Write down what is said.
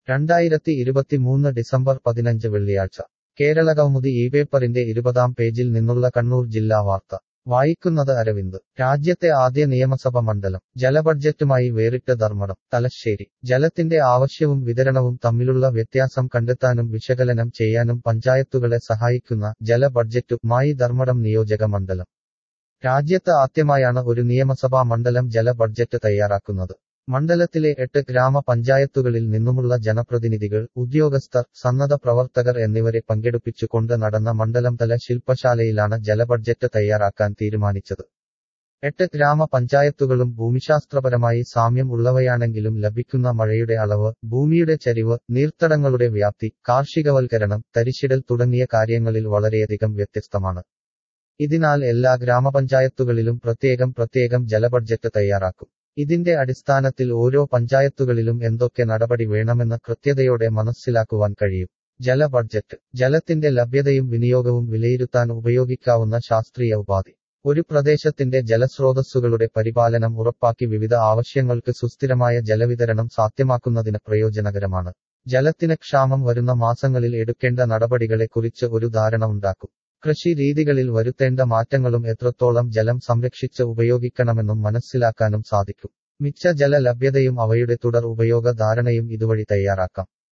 രണ്ടായിരത്തി ഇരുപത്തിമൂന്ന് ഡിസംബർ പതിനഞ്ച് വെള്ളിയാഴ്ച കേരളകൗമുദി ഈ പേപ്പറിന്റെ ഇരുപതാം പേജിൽ നിന്നുള്ള കണ്ണൂർ ജില്ലാ വാർത്ത വായിക്കുന്നത് അരവിന്ദ് രാജ്യത്തെ ആദ്യ നിയമസഭ മണ്ഡലം ജലബഡ്ജറ്റുമായി വേറിട്ട ധർമ്മടം തലശ്ശേരി ജലത്തിന്റെ ആവശ്യവും വിതരണവും തമ്മിലുള്ള വ്യത്യാസം കണ്ടെത്താനും വിശകലനം ചെയ്യാനും പഞ്ചായത്തുകളെ സഹായിക്കുന്ന ജല ബഡ്ജറ്റുമായി ധർമ്മടം നിയോജക മണ്ഡലം രാജ്യത്ത് ആദ്യമായാണ് ഒരു നിയമസഭാ മണ്ഡലം ജല ബഡ്ജറ്റ് തയ്യാറാക്കുന്നത് മണ്ഡലത്തിലെ എട്ട് ഗ്രാമപഞ്ചായത്തുകളിൽ നിന്നുമുള്ള ജനപ്രതിനിധികൾ ഉദ്യോഗസ്ഥർ സന്നദ്ധ പ്രവർത്തകർ എന്നിവരെ പങ്കെടുപ്പിച്ചുകൊണ്ട് നടന്ന മണ്ഡലം തല ശില്പശാലയിലാണ് ജലബഡ്ജറ്റ് തയ്യാറാക്കാൻ തീരുമാനിച്ചത് എട്ട് ഗ്രാമപഞ്ചായത്തുകളും ഭൂമിശാസ്ത്രപരമായി സാമ്യം ഉള്ളവയാണെങ്കിലും ലഭിക്കുന്ന മഴയുടെ അളവ് ഭൂമിയുടെ ചരിവ് നീർത്തടങ്ങളുടെ വ്യാപ്തി കാർഷികവൽക്കരണം തരിശിടൽ തുടങ്ങിയ കാര്യങ്ങളിൽ വളരെയധികം വ്യത്യസ്തമാണ് ഇതിനാൽ എല്ലാ ഗ്രാമപഞ്ചായത്തുകളിലും പ്രത്യേകം പ്രത്യേകം ജലബഡ്ജറ്റ് തയ്യാറാക്കും ഇതിന്റെ അടിസ്ഥാനത്തിൽ ഓരോ പഞ്ചായത്തുകളിലും എന്തൊക്കെ നടപടി വേണമെന്ന് കൃത്യതയോടെ മനസ്സിലാക്കുവാൻ കഴിയും ജല ബഡ്ജറ്റ് ജലത്തിന്റെ ലഭ്യതയും വിനിയോഗവും വിലയിരുത്താൻ ഉപയോഗിക്കാവുന്ന ശാസ്ത്രീയ ഉപാധി ഒരു പ്രദേശത്തിന്റെ ജലസ്രോതസ്സുകളുടെ പരിപാലനം ഉറപ്പാക്കി വിവിധ ആവശ്യങ്ങൾക്ക് സുസ്ഥിരമായ ജലവിതരണം സാധ്യമാക്കുന്നതിന് പ്രയോജനകരമാണ് ജലത്തിന് ക്ഷാമം വരുന്ന മാസങ്ങളിൽ എടുക്കേണ്ട നടപടികളെക്കുറിച്ച് ഒരു ധാരണ ഉണ്ടാക്കും കൃഷി രീതികളിൽ വരുത്തേണ്ട മാറ്റങ്ങളും എത്രത്തോളം ജലം സംരക്ഷിച്ച് ഉപയോഗിക്കണമെന്നും മനസ്സിലാക്കാനും സാധിക്കും മിച്ച ജല ലഭ്യതയും അവയുടെ തുടർ ഉപയോഗ ധാരണയും ഇതുവഴി തയ്യാറാക്കാം